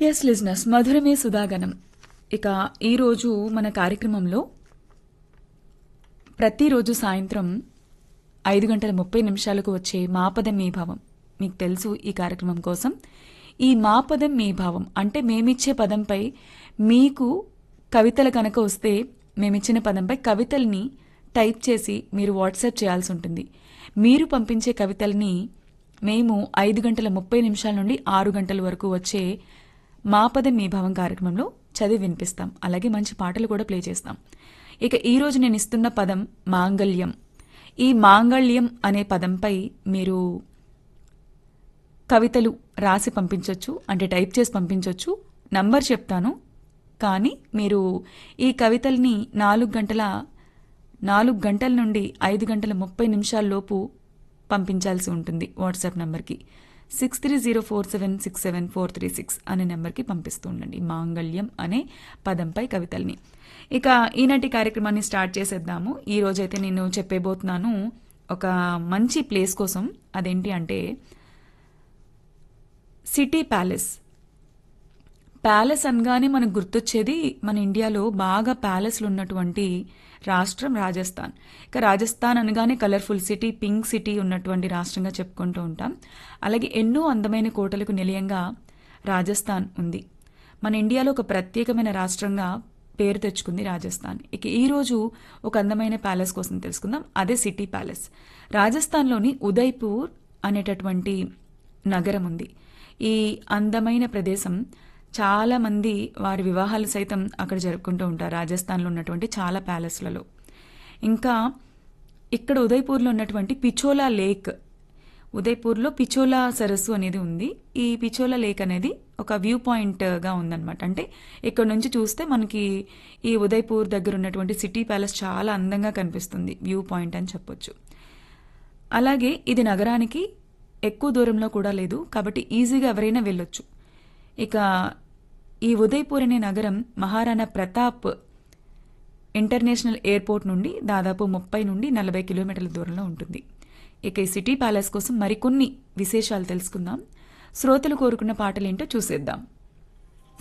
yes లిజినెస్ మధురమే సుధాగనం ఇక ఈరోజు మన కార్యక్రమంలో ప్రతిరోజు సాయంత్రం ఐదు గంటల ముప్పై నిమిషాలకు వచ్చే మాపదం మీ భావం మీకు తెలుసు ఈ కార్యక్రమం కోసం ఈ మాపదం మీ భావం అంటే మేమిచ్చే పదంపై మీకు కవితలు కనుక వస్తే మేమిచ్చిన పదంపై కవితల్ని టైప్ చేసి మీరు వాట్సాప్ చేయాల్సి ఉంటుంది మీరు పంపించే కవితల్ని మేము ఐదు గంటల ముప్పై నిమిషాల నుండి ఆరు గంటల వరకు వచ్చే మా పదం మీ భావం కార్యక్రమంలో చదివి వినిపిస్తాం అలాగే మంచి పాటలు కూడా ప్లే చేస్తాం ఇక ఈ రోజు నేను ఇస్తున్న పదం మాంగళ్యం ఈ మాంగళ్యం అనే పదంపై మీరు కవితలు రాసి పంపించవచ్చు అంటే టైప్ చేసి పంపించవచ్చు నంబర్ చెప్తాను కానీ మీరు ఈ కవితల్ని నాలుగు గంటల నాలుగు గంటల నుండి ఐదు గంటల ముప్పై నిమిషాల్లోపు పంపించాల్సి ఉంటుంది వాట్సాప్ నెంబర్కి six three zero four seven six seven four three six అనే నెంబర్కి పంపిస్తూ ఉండండి మాంగళ్యం అనే పదంపై కవితల్ని ఇక ఈనాటి కార్యక్రమాన్ని స్టార్ట్ చేసేద్దాము ఈ రోజైతే నేను చెప్పేబోతున్నాను ఒక మంచి ప్లేస్ కోసం అదేంటి అంటే సిటీ ప్యాలెస్ ప్యాలెస్ అనగానే మనకు గుర్తొచ్చేది మన ఇండియాలో బాగా ప్యాలెస్లు ఉన్నటువంటి రాష్ట్రం రాజస్థాన్ ఇక రాజస్థాన్ అనగానే కలర్ఫుల్ సిటీ పింక్ సిటీ ఉన్నటువంటి రాష్ట్రంగా చెప్పుకుంటూ ఉంటాం అలాగే ఎన్నో అందమైన కోటలకు నిలయంగా రాజస్థాన్ ఉంది మన ఇండియాలో ఒక ప్రత్యేకమైన రాష్ట్రంగా పేరు తెచ్చుకుంది రాజస్థాన్ ఇక ఈరోజు ఒక అందమైన ప్యాలెస్ కోసం తెలుసుకుందాం అదే సిటీ ప్యాలెస్ రాజస్థాన్లోని ఉదయ్పూర్ అనేటటువంటి నగరం ఉంది ఈ అందమైన ప్రదేశం చాలా మంది వారి వివాహాలు సైతం అక్కడ జరుపుకుంటూ ఉంటారు రాజస్థాన్లో ఉన్నటువంటి చాలా ప్యాలెస్లలో ఇంకా ఇక్కడ ఉదయ్పూర్లో ఉన్నటువంటి పిచోలా లేక్ ఉదయ్పూర్లో పిచోలా సరస్సు అనేది ఉంది ఈ పిచోలా లేక్ అనేది ఒక వ్యూ పాయింట్గా ఉందన్నమాట అంటే ఇక్కడ నుంచి చూస్తే మనకి ఈ ఉదయ్పూర్ దగ్గర ఉన్నటువంటి సిటీ ప్యాలెస్ చాలా అందంగా కనిపిస్తుంది వ్యూ పాయింట్ అని చెప్పొచ్చు అలాగే ఇది నగరానికి ఎక్కువ దూరంలో కూడా లేదు కాబట్టి ఈజీగా ఎవరైనా వెళ్ళొచ్చు ఇక ఈ ఉదయ్పూర్ అనే నగరం మహారాణా ప్రతాప్ ఇంటర్నేషనల్ ఎయిర్పోర్ట్ నుండి దాదాపు ముప్పై నుండి నలభై కిలోమీటర్ల దూరంలో ఉంటుంది ఇక ఈ సిటీ ప్యాలెస్ కోసం మరికొన్ని విశేషాలు తెలుసుకుందాం శ్రోతలు కోరుకున్న పాటలేంటో చూసేద్దాం